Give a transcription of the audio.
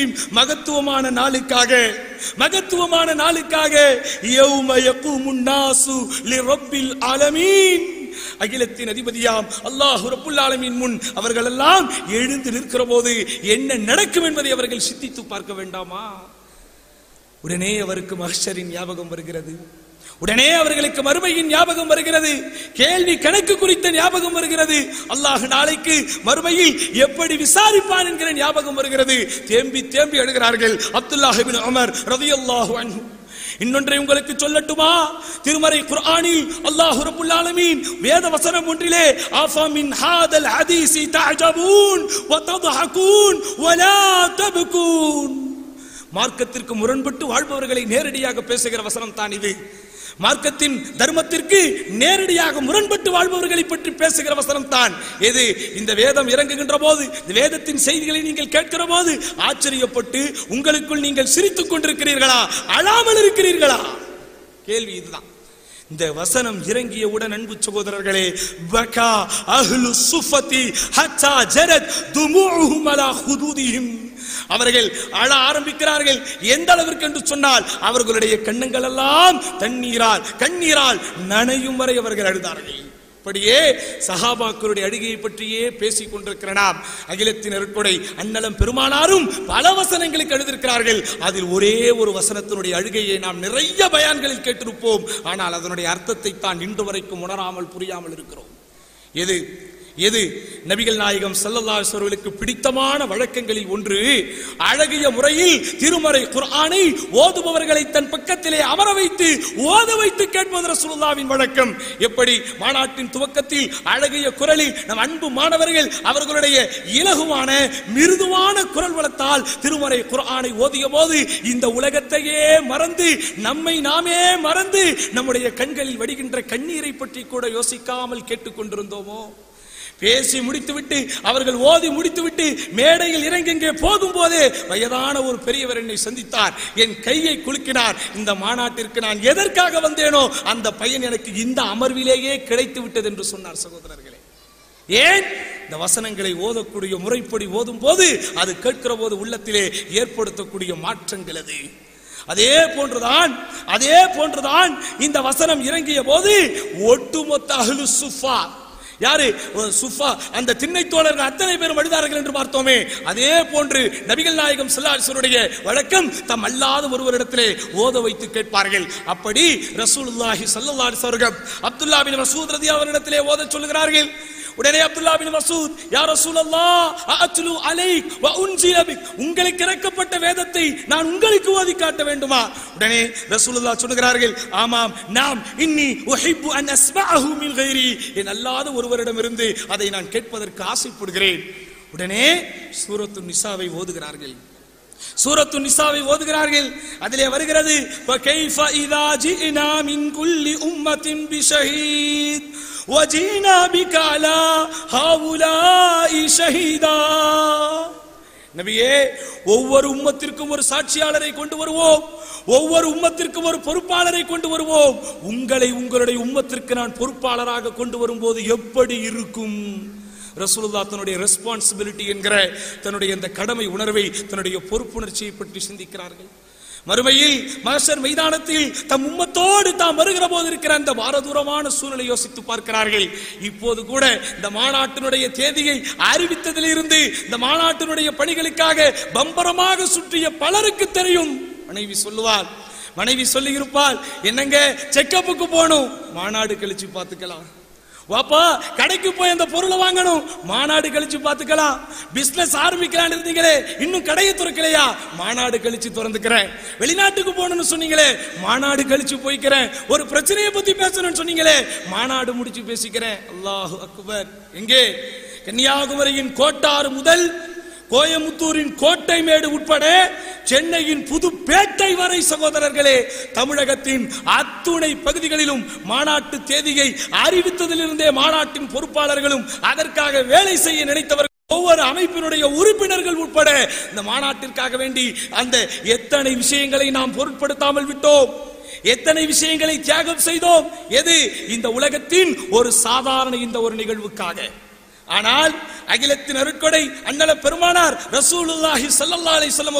அகிலத்தின் மகத்துவமான நாளுக்காக மகத்துவமான நாளுக்காக யௌம யகூமுன் நாசு லிரப்பில் ஆலமீன் அகிலத்தின் அதிபதியாம் அல்லாஹ் ரப்புல் ஆலமீன் முன் அவர்கள் எல்லாம் எழுந்து நிற்கிற போது என்ன நடக்கும் என்பதை அவர்கள் சிந்தித்து பார்க்க வேண்டாமா உடனே அவருக்கு மஹ்ஷரின் ஞாபகம் வருகிறது உடனே அவர்களுக்கு மறுமையின் ஞாபகம் வருகிறது கேள்வி கணக்கு குறித்த ஞாபகம் வருகிறது அல்லாஹ் நாளைக்கு மறுமையில் எப்படி விசாரிப்பான் என்கிற ஞாபகம் வருகிறது தேம்பி தேம்பி அழுகிறார்கள் அப்துல்லாஹ் இப்னு உமர் ரலியல்லாஹு அன்ஹு இன்னொன்றை உங்களுக்கு சொல்லட்டுமா திருமறை குர்ஆனில் அல்லாஹ் ரப்புல் ஆலமீன் வேத வசனம் ஒன்றிலே ஆஃபா மின் ஹாதல் ஹதீஸி தஅஜபூன் வ தضحكون வலா தப்கூன் மார்க்கத்திற்கு முரண்பட்டு வாழ்பவர்களை நேரடியாக பேசுகிற வசனம் தான் இது மார்க்கத்தின் தர்மத்திற்கு நேரடியாக முரண்பட்டு வாழ்பவர்களை பற்றி பேசுகிற வசனம் தான் எது இந்த வேதம் இறங்குகின்ற போது இந்த வேதத்தின் செய்திகளை நீங்கள் கேட்கிற போது ஆச்சரியப்பட்டு உங்களுக்குள் நீங்கள் சிரித்துக் கொண்டிருக்கிறீர்களா அழாமல் இருக்கிறீர்களா கேள்வி இதுதான் இந்த வசனம் இறங்கியவுடன் அன்பு சகோதரர்களே பகா அஹ்லு சுஃபதி ஹத்தா ஜரத் துமுஉஹும் அலா ஹுதூதிஹிம் அவர்கள் அழ ஆரம்பிக்கிறார்கள் எந்த அளவிற்கு என்று சொன்னால் அவர்களுடைய கண்ணங்கள் எல்லாம் தண்ணீரால் கண்ணீரால் நனையும் வரை அவர்கள் அழுதார்கள் அப்படியே சஹாபாக்களுடைய அழுகையை பற்றியே பேசிக் கொண்டிருக்கிற நாம் அகிலத்தின் அருட்கொடை அன்னலம் பெருமானாரும் பல வசனங்களுக்கு எழுதியிருக்கிறார்கள் அதில் ஒரே ஒரு வசனத்தினுடைய அழுகையை நாம் நிறைய பயான்களில் கேட்டிருப்போம் ஆனால் அதனுடைய அர்த்தத்தை தான் இன்று வரைக்கும் உணராமல் புரியாமல் இருக்கிறோம் எது எது நபிகள் நாயகம் ஸல்லல்லாஹு அலைஹி அவர்களுக்கு பிடித்தமான வழக்கங்களில் ஒன்று அழகிய முறையில் திருமறை குர்ஆனை ஓதுபவர்களை தன் பக்கத்திலே அமர வைத்து ஓத வைத்து கேட்பது ரசூலுல்லாவின் வழக்கம் எப்படி மாநாட்டின் துவக்கத்தில் அழகிய குரலில் நம் அன்பு மாணவர்கள் அவர்களுடைய இலகுவான மிருதுவான குரல் வளத்தால் திருமறை குர்ஆனை ஓதிய போது இந்த உலகத்தையே மறந்து நம்மை நாமே மறந்து நம்முடைய கண்களில் வடிகின்ற கண்ணீரை பற்றி கூட யோசிக்காமல் கேட்டுக்கொண்டிருந்தோமோ பேசி முடித்துவிட்டு அவர்கள் ஓதி முடித்துவிட்டு மேடையில் இறங்கி இங்கே போகும்போதே வயதான ஒரு பெரியவர் என்னை சந்தித்தார் என் கையை குலுக்கினார் இந்த மாநாட்டிற்கு நான் எதற்காக வந்தேனோ அந்த பையன் எனக்கு இந்த அமர்விலேயே கிடைத்து விட்டது என்று சொன்னார் சகோதரர்களே ஏன் இந்த வசனங்களை ஓதக்கூடிய முறைப்படி ஓதும் போது அது கேட்கிற போது உள்ளத்திலே ஏற்படுத்தக்கூடிய மாற்றங்கள் அது அதே போன்றுதான் அதே போன்றுதான் இந்த வசனம் இறங்கிய போது ஒட்டுமொத்த அஹ்லு சுஃபா யாரு ஒரு சுஃபா அந்த திண்ணை தோழர்கள் அத்தனை பேரும் அழுதார்கள் என்று பார்த்தோமே அதே போன்று நபிகள் நாயகம் ஸல்லல்லாஹு வழக்கம் தம் அல்லாத ஒருவரிடத்திலே ஓத வைத்து கேட்பார்கள் அப்படி ரசூலுல்லாஹி ஸல்லல்லாஹு அலைஹி வஸல்லம் அப்துல்லா பின் மசூத் ரலியல்லாஹு அவரிடத்திலே ஓதச் சொல்கிறார்கள் உடனே அப்துல்லா பின் மசூத் யா ரசூலல்லாஹ் அஅத்லு அலைக் வ உன்சில பிக் உங்களுக்கு இறக்கப்பட்ட வேதத்தை நான் உங்களுக்கு ஓதி காட்ட வேண்டுமா உடனே ரசூலுல்லாஹ் சொல்கிறார்கள் ஆமாம் நாம் இன்னி உஹிப்பு அன் அஸ்மஅஹு மின் கைரி என் அல்லாத ஒருவரிடமிருந்து அதை நான் கேட்பதற்கு ஆசைப்படுகிறேன் உடனே சூரத்து நிசாவை ஓதுகிறார்கள் சூரத்து நிசாவை ஓதுகிறார்கள் அதிலே வருகிறது فَكَيْفَ إِذَا جِئْنَا مِنْ كُلِّ أُمَّةٍ بِشَهِيدٍ وَجِئْنَا بِكَ عَلَى هَؤُلَاءِ شَهِيدًا நபியே ஒவ்வொரு உம்மத்திற்கும் ஒரு சாட்சியாளரை கொண்டு வருவோம் ஒவ்வொரு உம்மத்திற்கும் ஒரு பொறுப்பாளரை கொண்டு வருவோம் உங்களை உங்களுடைய உம்மத்திற்கு நான் பொறுப்பாளராக கொண்டு வரும்போது எப்படி இருக்கும் ரசூலுல்லாஹ் தன்னுடைய ரெஸ்பான்சிபிலிட்டி என்கிற தன்னுடைய இந்த கடமை உணர்வை தன்னுடைய பொறுப்புணர்ச்சியை பற்றி சிந்திக்கிறார்கள் மறுமையில் மகசர் மைதானத்தில் தம் உம்மத்தோடு தாம் வருகிற போது இருக்கிற அந்த பாரதூரமான சூழலை யோசித்து பார்க்கிறார்கள் இப்போது கூட இந்த மாநாட்டினுடைய தேதியை அறிவித்ததிலிருந்து இந்த மாநாட்டினுடைய பணிகளுக்காக பம்பரமாக சுற்றிய பலருக்கு தெரியும் மனைவி சொல்லுவார் மனைவி சொல்லி இருப்பால் என்னங்க செக்கப்புக்கு போகணும் மாநாடு கழிச்சு பார்த்துக்கலாம் வாப்பா கடைக்கு போய் அந்த பொருளை வாங்கணும் மாநாடு கழிச்சு பார்த்துக்கலாம் பிசினஸ் ஆரம்பிக்கலாம்னு இருந்தீங்களே இன்னும் கடையை திறக்கலையா மாநாடு கழிச்சு திறந்துக்கிறேன் வெளிநாட்டுக்கு போகணும்னு சொன்னீங்களே மாநாடு கழிச்சு போய்க்கிறேன் ஒரு பிரச்சனையை பத்தி பேசணும்னு சொன்னீங்களே மாநாடு முடிச்சு பேசிக்கிறேன் அல்லாஹு அக்பர் எங்கே கன்னியாகுமரியின் கோட்டாறு முதல் கோயமுத்தூரின் கோட்டை மேடு உட்பட சென்னையின் புதுப்பேட்டை வரை சகோதரர்களே தமிழகத்தின் அத்துணை பகுதிகளிலும் மாநாட்டு தேதியை அறிவித்ததிலிருந்தே மாநாட்டின் பொறுப்பாளர்களும் அதற்காக வேலை செய்ய நினைத்தவர்கள் ஒவ்வொரு அமைப்பினுடைய உறுப்பினர்கள் உட்பட இந்த மாநாட்டிற்காக வேண்டி அந்த எத்தனை விஷயங்களை நாம் பொருட்படுத்தாமல் விட்டோம் எத்தனை விஷயங்களை தியாகம் செய்தோம் எது இந்த உலகத்தின் ஒரு சாதாரண இந்த ஒரு நிகழ்வுக்காக ஆனால் அகிலத்தின் அருட்கொடை அண்ணல பெருமானார் ரசூலுல்லாஹி ஸல்லல்லாஹு அலைஹி வஸல்லம்